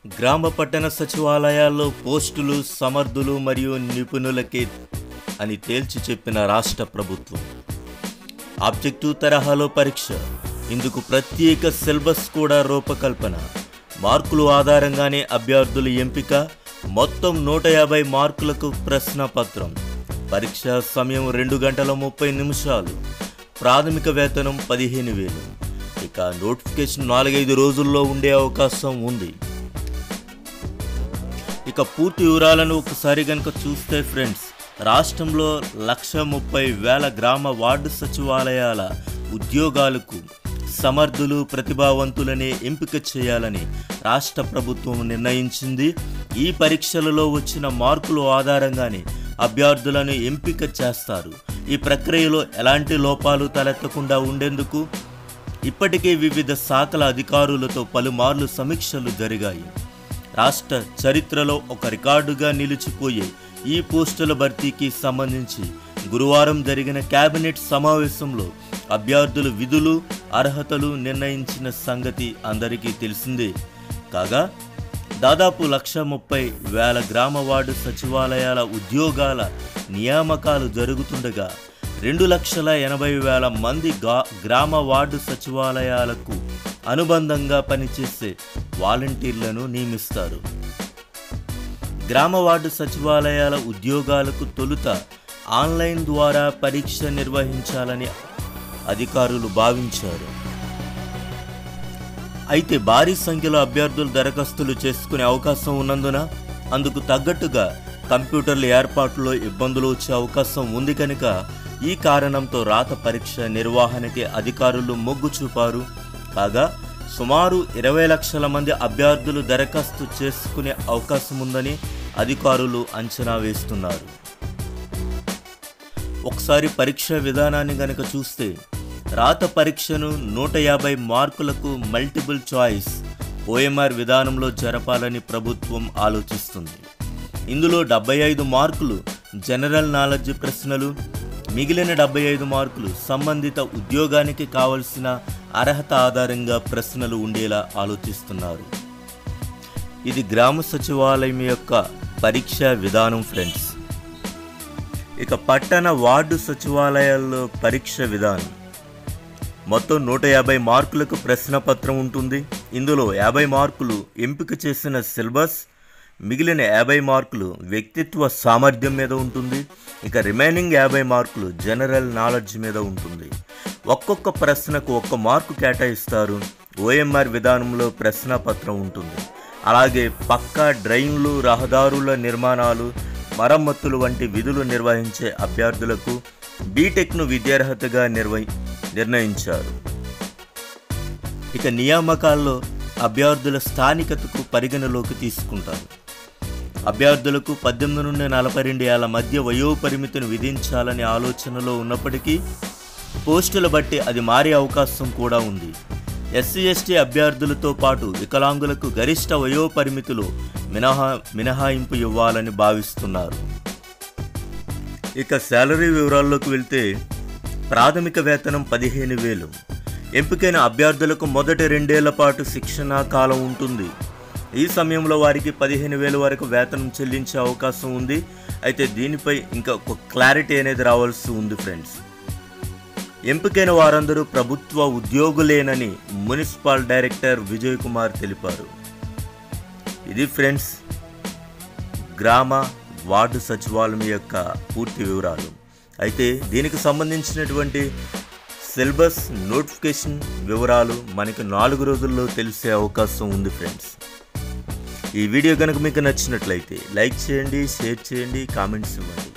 గ్రామ పట్టణ సచివాలయాల్లో పోస్టులు సమర్థులు మరియు నిపుణులకే అని తేల్చి చెప్పిన రాష్ట్ర ప్రభుత్వం ఆబ్జెక్టివ్ తరహాలో పరీక్ష ఇందుకు ప్రత్యేక సిలబస్ కూడా రూపకల్పన మార్కులు ఆధారంగానే అభ్యర్థుల ఎంపిక మొత్తం నూట యాభై మార్కులకు ప్రశ్న పత్రం పరీక్ష సమయం రెండు గంటల ముప్పై నిమిషాలు ప్రాథమిక వేతనం పదిహేను వేలు ఇక నోటిఫికేషన్ నాలుగైదు రోజుల్లో ఉండే అవకాశం ఉంది ఇక పూర్తి వివరాలను ఒకసారి కనుక చూస్తే ఫ్రెండ్స్ రాష్ట్రంలో లక్ష ముప్పై వేల గ్రామ వార్డు సచివాలయాల ఉద్యోగాలకు సమర్థులు ప్రతిభావంతులనే ఎంపిక చేయాలని రాష్ట్ర ప్రభుత్వం నిర్ణయించింది ఈ పరీక్షలలో వచ్చిన మార్కుల ఆధారంగానే అభ్యర్థులను ఎంపిక చేస్తారు ఈ ప్రక్రియలో ఎలాంటి లోపాలు తలెత్తకుండా ఉండేందుకు ఇప్పటికే వివిధ శాఖల అధికారులతో పలుమార్లు సమీక్షలు జరిగాయి రాష్ట్ర చరిత్రలో ఒక రికార్డుగా నిలిచిపోయే ఈ పోస్టుల భర్తీకి సంబంధించి గురువారం జరిగిన కేబినెట్ సమావేశంలో అభ్యర్థుల విధులు అర్హతలు నిర్ణయించిన సంగతి అందరికీ తెలిసిందే కాగా దాదాపు లక్ష ముప్పై వేల గ్రామ వార్డు సచివాలయాల ఉద్యోగాల నియామకాలు జరుగుతుండగా రెండు లక్షల ఎనభై వేల మంది గా గ్రామ వార్డు సచివాలయాలకు అనుబంధంగా పనిచేసే వాలంటీర్లను నియమిస్తారు గ్రామ వార్డు సచివాలయాల ఉద్యోగాలకు తొలుత ఆన్లైన్ ద్వారా పరీక్ష నిర్వహించాలని అధికారులు భావించారు అయితే భారీ సంఖ్యలో అభ్యర్థులు దరఖాస్తులు చేసుకునే అవకాశం ఉన్నందున అందుకు తగ్గట్టుగా కంప్యూటర్ల ఏర్పాటులో ఇబ్బందులు వచ్చే అవకాశం ఉంది కనుక ఈ కారణంతో రాత పరీక్ష నిర్వహణకి అధికారులు మొగ్గు చూపారు కాగా సుమారు ఇరవై లక్షల మంది అభ్యర్థులు దరఖాస్తు చేసుకునే అవకాశం ఉందని అధికారులు అంచనా వేస్తున్నారు ఒకసారి పరీక్ష విధానాన్ని గనక చూస్తే రాత పరీక్షను నూట యాభై మార్కులకు మల్టిపుల్ చాయిస్ ఓఎంఆర్ విధానంలో జరపాలని ప్రభుత్వం ఆలోచిస్తుంది ఇందులో డెబ్బై ఐదు మార్కులు జనరల్ నాలెడ్జ్ ప్రశ్నలు మిగిలిన డెబ్బై ఐదు మార్కులు సంబంధిత ఉద్యోగానికి కావలసిన అర్హత ఆధారంగా ప్రశ్నలు ఉండేలా ఆలోచిస్తున్నారు ఇది గ్రామ సచివాలయం యొక్క పరీక్షా విధానం ఫ్రెండ్స్ ఇక పట్టణ వార్డు సచివాలయాల్లో పరీక్ష విధానం మొత్తం నూట యాభై మార్కులకు ప్రశ్న పత్రం ఉంటుంది ఇందులో యాభై మార్కులు ఎంపిక చేసిన సిలబస్ మిగిలిన యాభై మార్కులు వ్యక్తిత్వ సామర్థ్యం మీద ఉంటుంది ఇక రిమైనింగ్ యాభై మార్కులు జనరల్ నాలెడ్జ్ మీద ఉంటుంది ఒక్కొక్క ప్రశ్నకు ఒక్క మార్కు కేటాయిస్తారు ఓఎంఆర్ విధానంలో ప్రశ్న పత్రం ఉంటుంది అలాగే పక్కా డ్రైన్లు రహదారుల నిర్మాణాలు మరమ్మతులు వంటి విధులు నిర్వహించే అభ్యర్థులకు బీటెక్ను విద్యార్హతగా నిర్వహి నిర్ణయించారు ఇక నియామకాల్లో అభ్యర్థుల స్థానికతకు పరిగణలోకి తీసుకుంటారు అభ్యర్థులకు పద్దెనిమిది నుండి నలభై రెండు ఏళ్ల మధ్య వయో పరిమితిని విధించాలనే ఆలోచనలో ఉన్నప్పటికీ పోస్టుల బట్టి అది మారే అవకాశం కూడా ఉంది ఎస్సీ ఎస్టీ అభ్యర్థులతో పాటు వికలాంగులకు గరిష్ట వయో పరిమితిలో మినహా మినహాయింపు ఇవ్వాలని భావిస్తున్నారు ఇక శాలరీ వివరాల్లోకి వెళ్తే ప్రాథమిక వేతనం పదిహేను వేలు ఎంపికైన అభ్యర్థులకు మొదటి రెండేళ్ల పాటు శిక్షణా కాలం ఉంటుంది ఈ సమయంలో వారికి పదిహేను వేల వరకు వేతనం చెల్లించే అవకాశం ఉంది అయితే దీనిపై ఇంకా ఒక క్లారిటీ అనేది రావాల్సి ఉంది ఫ్రెండ్స్ ఎంపికైన వారందరూ ప్రభుత్వ ఉద్యోగులేనని మున్సిపల్ డైరెక్టర్ విజయ్ కుమార్ తెలిపారు ఇది ఫ్రెండ్స్ గ్రామ వార్డు సచివాలయం యొక్క పూర్తి వివరాలు అయితే దీనికి సంబంధించినటువంటి సిలబస్ నోటిఫికేషన్ వివరాలు మనకి నాలుగు రోజుల్లో తెలిసే అవకాశం ఉంది ఫ్రెండ్స్ ఈ వీడియో కనుక మీకు నచ్చినట్లయితే లైక్ చేయండి షేర్ చేయండి కామెంట్స్ ఇవ్వండి